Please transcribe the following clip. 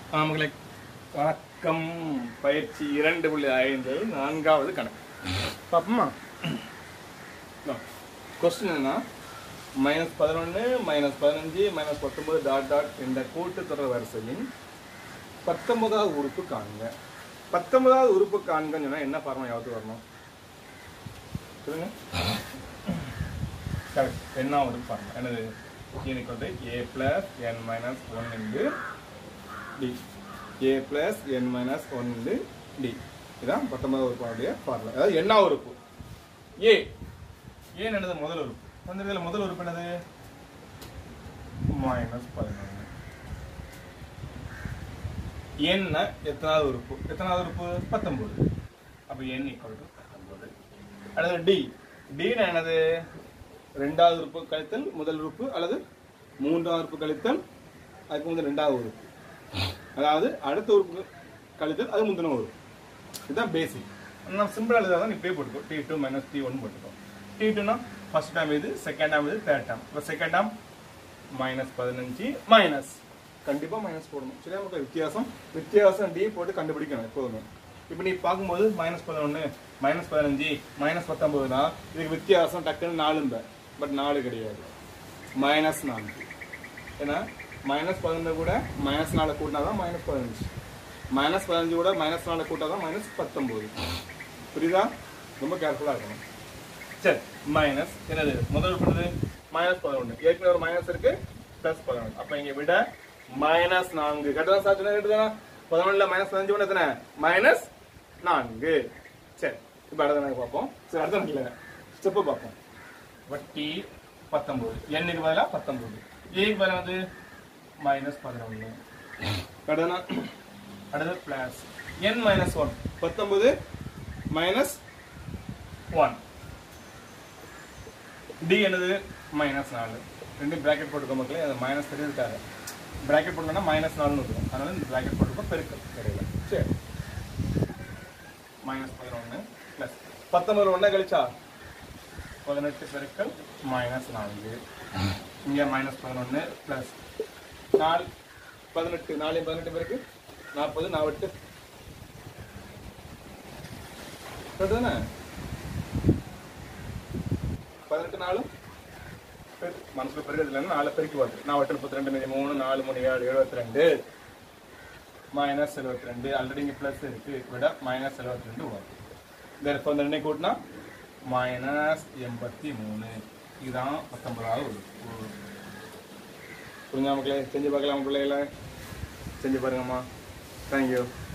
ஆமாங்களே வணக்கம் பயிற்சி இரண்டு புள்ளி ஐந்து நான்காவது கணக்கு பாப்போமா கொஸ்டின் என்னன்னா மைனஸ் பதினொன்று மைனஸ் பதினஞ்சு மைனஸ் பத்தொன்பது டாட் டாட் என்ற கூட்டுத்தொடர் வரிசையின் பத்தொன்பதாவது உறுப்பு காண்க பத்தொன்பதாவது உறுப்பு காண்கன்னு சொன்னா என்ன ஃபார்மா யாவது வரணும் சொல்லுங்க கரெக்ட் என்ன உறுப்பு ஃபார்மா என்னது equal a plus n minus one into d a plus n minus one into d இதான் பத்தொன்பதாவது உறுப்பினுடைய ஃபார்முலா அதாவது என்ன உறுப்பு ஏ ஏன் என்னது முதல் உறுப்பு அந்த இதில் முதல் உறுப்பு என்னது மைனஸ் பதினொன்று என்ன எத்தனாவது உறுப்பு எத்தனாவது உறுப்பு பத்தொன்பது அப்போ என் ஈக்குவல் டு பத்தொன்பது அடுத்து டி டினா என்னது ரெண்டாவது உறுப்பு கழித்தல் முதல் உறுப்பு அல்லது மூன்றாவது உறுப்பு கழித்தல் அதுக்கு வந்து ரெண்டாவது உறுப்பு அதாவது அடுத்த உறுப்பு கழித்தல் அது முந்தின உறுப்பு இதுதான் பேசிக் நம்ம சிம்பிள் எழுதாதான் நீ பே போட்டுக்கோ d two minus d one போட்டுக்கோ டி டூனா ஃபர்ஸ்ட் டைம் இது செகண்ட் டைம் இது தேர்ட் டைம் இப்போ செகண்ட் டைம் மைனஸ் பதினஞ்சு மைனஸ் கண்டிப்பாக மைனஸ் போடணும் சரியா நமக்கு வித்தியாசம் வித்தியாசம் டி போட்டு கண்டுபிடிக்கணும் எப்போதுமே இப்போ நீ பார்க்கும்போது மைனஸ் பதினொன்று மைனஸ் பதினஞ்சு மைனஸ் பத்தொம்போதுனா இதுக்கு வித்தியாசம் டக்குன்னு நாலும்ப பட் நாலு கிடையாது மைனஸ் நான்கு ஏன்னா மைனஸ் பதினொன்று கூட மைனஸ் நாலு கூட்டினா தான் மைனஸ் பதினஞ்சு மைனஸ் பதினஞ்சு கூட மைனஸ் நாலு கூட்டா தான் மைனஸ் பத்தொம்போது புரியுதா ரொம்ப கேர்ஃபுல்லாக இருக்கணும் சரி மைனஸ் என்னது முதல் பண்ணது மைனஸ் பதினொன்று ஏற்கனவே ஒரு மைனஸ் இருக்கு பிளஸ் பதினொன்று அப்போ இங்கே விட மைனஸ் நான்கு கரெக்டாக சார் சொன்ன கரெக்டாக பதினொன்றில் மைனஸ் பதினஞ்சு ஒன்று எத்தனை மைனஸ் நான்கு சரி இப்போ அடுத்த கணக்கு பார்ப்போம் சரி அடுத்த கணக்கில் ஸ்டெப்பு பார்ப்போம் வட்டி பத்தொம்போது எண்ணுக்கு பதிலாக பத்தொம்போது ஏக்கு பதிலாக வந்து மைனஸ் பதினொன்று கடனா அடுத்து பிளஸ் என் மைனஸ் ஒன் பத்தொன்பது மைனஸ் ஒன் டி என்னது மைனஸ் நாலு ரெண்டு பிராக்கெட் போட்டுக்கோ மக்களே அது மைனஸ் தெரிஞ்சுக்காரு பிராக்கெட் போட்டோம்னா மைனஸ் நாலுன்னு இருக்கும் அதனால இந்த பிராக்கெட் போட்டுக்கோ பெருக்கல் தெரியல சரி மைனஸ் பதினொன்று ப்ளஸ் பத்தொன்பது ஒன்றா கழிச்சா பதினெட்டு பெருக்கல் மைனஸ் நான்கு இங்கே மைனஸ் பதினொன்று ப்ளஸ் நாலு பதினெட்டு நாலு பதினெட்டு பேருக்கு நாற்பது நாவெட்டு தானே பதினெட்டு நாளும் மனசுல பெருக்கிறது இல்லைன்னா நாலு பெருக்கி வருது நான் எட்டு முப்பத்தி ரெண்டு மீதி மூணு நாலு மூணு ஏழு எழுபத்தி ரெண்டு மைனஸ் எழுபத்தி ரெண்டு ஆல்ரெடி இங்கே ப்ளஸ் இருக்கு விட மைனஸ் எழுபத்தி ரெண்டு வரும் இந்த இந்த ரெண்டை கூட்டினா மைனஸ் எண்பத்தி மூணு இதுதான் பத்தொன்பதாவது உறுப்பு புரிஞ்சா மக்களே செஞ்சு பார்க்கலாம் பிள்ளைகளை செஞ்சு பாருங்கம்மா தேங்க்யூ